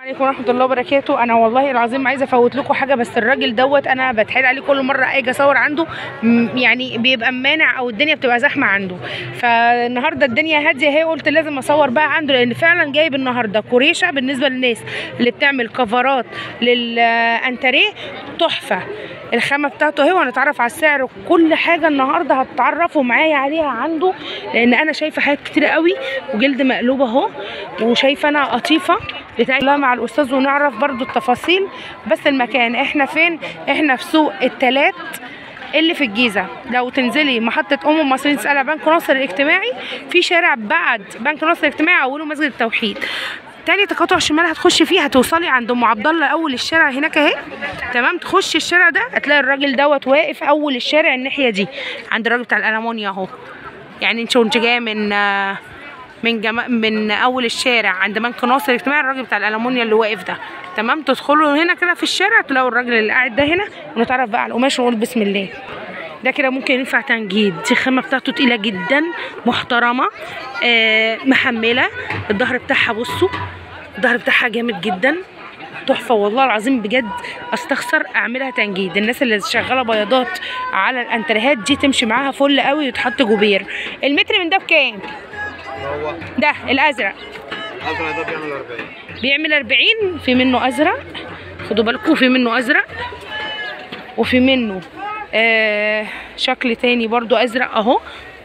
عليكم ورحمه الله وبركاته انا والله العظيم عايزه افوت لكم حاجه بس الراجل دوت انا بتحايل عليه كل مره اجي اصور عنده م- يعني بيبقى مانع او الدنيا بتبقى زحمه عنده فالنهارده الدنيا هاديه اهي قلت لازم اصور بقى عنده لان فعلا جايب النهارده كوريشه بالنسبه للناس اللي بتعمل كفرات للانتريه تحفه الخامه بتاعته اهي وهنتعرف على السعر وكل حاجه النهارده هتتعرفوا معايا عليها عنده لان انا شايفه حاجات كتير قوي وجلد مقلوب اهو وشايفه انا قطيفه بتاعي الله مع الاستاذ ونعرف برضو التفاصيل بس المكان احنا فين احنا في سوق التلات اللي في الجيزه لو تنزلي محطه ام المصريين تسالي بنك ناصر الاجتماعي في شارع بعد بنك ناصر الاجتماعي اوله مسجد التوحيد تاني تقاطع شمال هتخشي فيه هتوصلي عند ام عبد الله اول الشارع هناك اهي تمام تخشي الشارع ده هتلاقي الراجل دوت واقف اول الشارع الناحيه دي عند الراجل بتاع الالمونيا اهو يعني انت وانت جايه من آه، من جما... من اول الشارع عند بنك ناصر الاجتماعي الراجل بتاع الالمونيا اللي واقف ده تمام تدخلوا هنا كده في الشارع تلاقوا الراجل اللي قاعد ده هنا ونتعرف بقى على القماش ونقول بسم الله ده كده ممكن ينفع تنجيد دي الخامه بتاعته تقيله جدا محترمه آه محمله الظهر بتاعها بصوا الظهر بتاعها جامد جدا تحفه والله العظيم بجد استخسر اعملها تنجيد الناس اللي شغاله بياضات على الانتريهات دي تمشي معاها فل قوي وتحط جوبير المتر من ده بكام هو ده الازرق الازرق ده بيعمل 40 بيعمل 40 في منه ازرق خدوا بالكم في منه ازرق وفي منه آه شكل تاني برضو ازرق اهو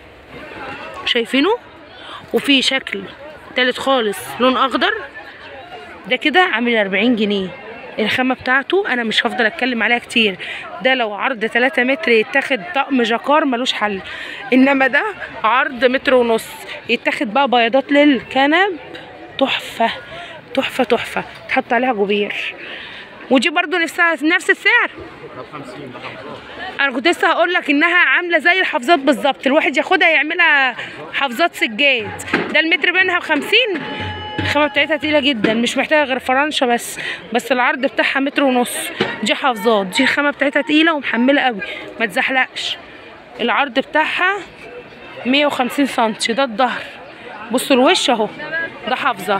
شايفينه وفي شكل تالت خالص لون اخضر ده كده عامل 40 جنيه الخامة بتاعته انا مش هفضل اتكلم عليها كتير ده لو عرض 3 متر يتاخد طقم جاكار ملوش حل انما ده عرض متر ونص يتاخد بقى بياضات للكنب تحفة تحفة تحفة تحط عليها جوبير ودي برضو نفسها نفس السعر ده ب 50 ده 50 انا كنت لسه هقول لك انها عامله زي الحافظات بالظبط الواحد ياخدها يعملها حافظات سجاد ده المتر منها ب 50 الخامه بتاعتها تقيله جدا مش محتاجه غير فرنشه بس بس العرض بتاعها متر ونص دي حافظات دي الخامه بتاعتها تقيله ومحمله قوي ما تزحلقش العرض بتاعها 150 سنتي ده الظهر بصوا الوش اهو ده حافظه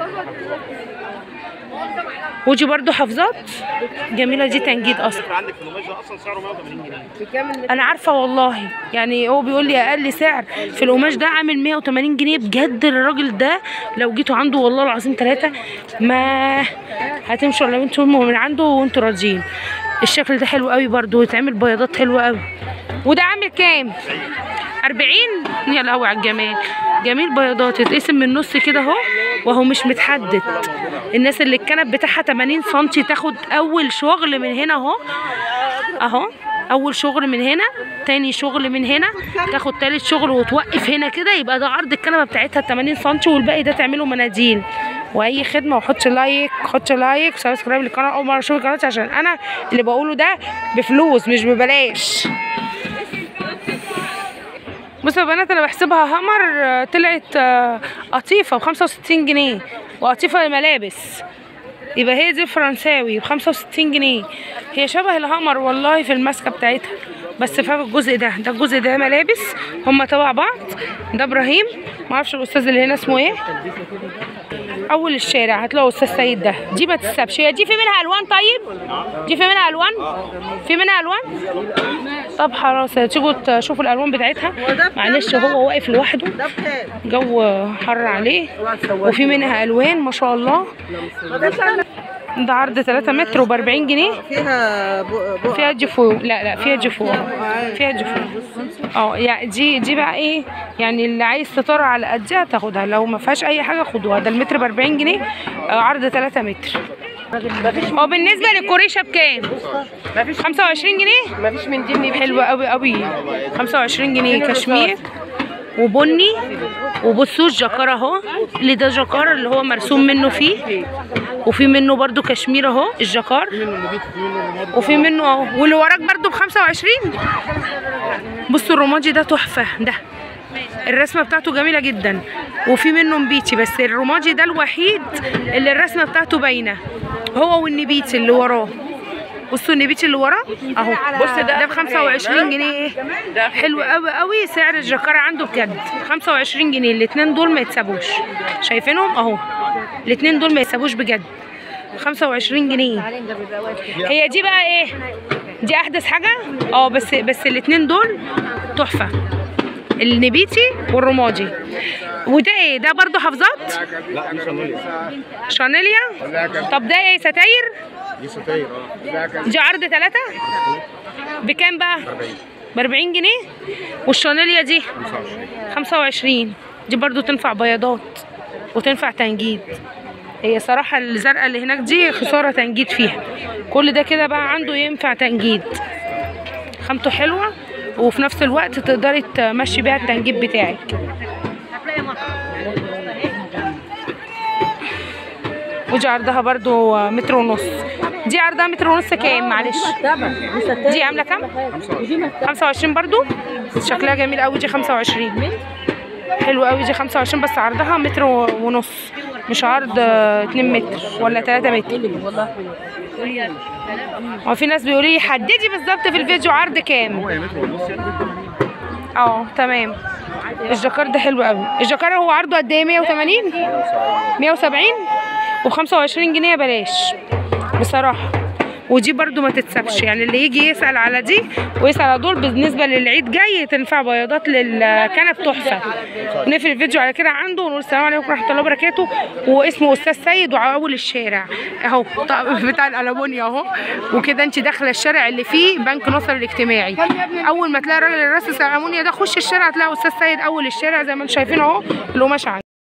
ودي برضو حافظات جميله دي تنجيد اصلا الفكرة عندك في القماش ده اصلا سعره 180 جنيه انا عارفه والله يعني هو بيقول لي اقل سعر في القماش ده عامل 180 جنيه بجد الراجل ده لو جيتوا عنده والله العظيم ثلاثه ما هتمشوا لو انتوا من عنده وانتوا راضيين الشكل ده حلو قوي برضو ويتعمل بياضات حلوه قوي وده عامل كام 40 يا لهوي على الجمال جميل بياضات يتقسم من النص كده اهو وهو مش متحدد الناس اللي الكنب بتاعها 80 سم تاخد اول شغل من هنا اهو اهو اول شغل من هنا تاني شغل من هنا تاخد تالت شغل وتوقف هنا كده يبقى ده عرض الكنبه بتاعتها 80 سم والباقي ده تعمله مناديل واي خدمه وحط لايك حط لايك وسبسكرايب للقناه اول مره اشوف قناتي عشان انا اللي بقوله ده بفلوس مش ببلاش بصوا يا بنات انا بحسبها همر آه، طلعت آه، قطيفه ب 65 جنيه وقطيفه ملابس يبقى هي دي فرنساوي ب 65 جنيه هي شبه الهمر والله في الماسكه بتاعتها بس في الجزء ده ده الجزء ده ملابس هما تبع بعض ده ابراهيم معرفش الاستاذ اللي هنا اسمه ايه اول الشارع هتلاقوا استاذ سيد ده دي ما تتسابش هي دي في منها الوان طيب دي في منها الوان في منها الوان طب خلاص تيجوا تشوفوا الالوان بتاعتها معلش هو واقف لوحده جو حر عليه وفي منها الوان ما شاء الله ده عرض 3 متر وب 40 جنيه فيها بق- بقع فيها جفو لا لا فيها جفو فيها جفو اه يعني دي دي بقى ايه يعني اللي عايز ستاره على قدها تاخدها لو ما فيهاش اي حاجه خدوها ده المتر ب 40 جنيه آه، عرض 3 متر هو بالنسبه للكوريشه بكام 25 جنيه مفيش من دي حلوه قوي قوي 25 جنيه كشمير وبني وبصوا الجكار اهو اللي ده جكار اللي هو مرسوم منه فيه وفي منه برضو كشمير اهو الجكار وفي منه اهو واللي وراك برضو ب 25 بصوا الرمادي ده تحفه ده الرسمه بتاعته جميله جدا وفي منه نبيتي بس الرمادي ده الوحيد اللي الرسمه بتاعته باينه هو والنبيتي اللي وراه بصوا النبيتي اللي وراه اهو بص ده ده ب 25 جنيه حلو قوي قوي سعر الجكاره عنده بجد 25 جنيه الاثنين دول ما يتسابوش شايفينهم اهو الاثنين دول ما يتسابوش بجد 25 جنيه هي دي بقى ايه دي احدث حاجه اه بس بس الاتنين دول تحفه النبيتي والرمادي وده ايه ده برضو حافظات لا دي شانيليا شانيليا طب ده ايه ستاير دي ستاير اه دي عرض ثلاثة بكام بقى 40 ب 40 جنيه والشانيليا دي 25 25 دي برضو تنفع بياضات وتنفع تنجيد هي صراحة الزرقاء اللي هناك دي خسارة تنجيد فيها كل ده كده بقى عنده ينفع تنجيد خامته حلوة وفي نفس الوقت تقدري تمشي بيها التنجيد بتاعك ودي عرضها برضو متر ونص دي عرضها متر ونص كام معلش دي عاملة كام 25 برضو شكلها جميل قوي دي 25 حلو قوي دي 25 بس عرضها متر ونص مش عرض آه، 2 متر ولا 3 متر هو في ناس بيقولوا لي حددي بالظبط في الفيديو عرض كام هو يا متر ونص يعني اه تمام الجاكار ده حلو قوي الجاكار هو عرضه قد ايه 180 170 وب 25 جنيه بلاش بصراحه ودي برضو ما تتسابش يعني اللي يجي يسأل على دي ويسأل على دول بالنسبة للعيد جاي تنفع بياضات للكنب تحفة نقفل الفيديو على كده عنده ونقول السلام عليكم ورحمة الله وبركاته واسمه أستاذ سيد وأول الشارع أهو طب- بتاع الألمونيا أهو وكده أنت داخلة الشارع اللي فيه بنك نصر الاجتماعي أول ما تلاقي الراجل اللي راسس الألمونيا ده خش الشارع هتلاقي أستاذ سيد أول الشارع زي ما انتم شايفين أهو القماش عنده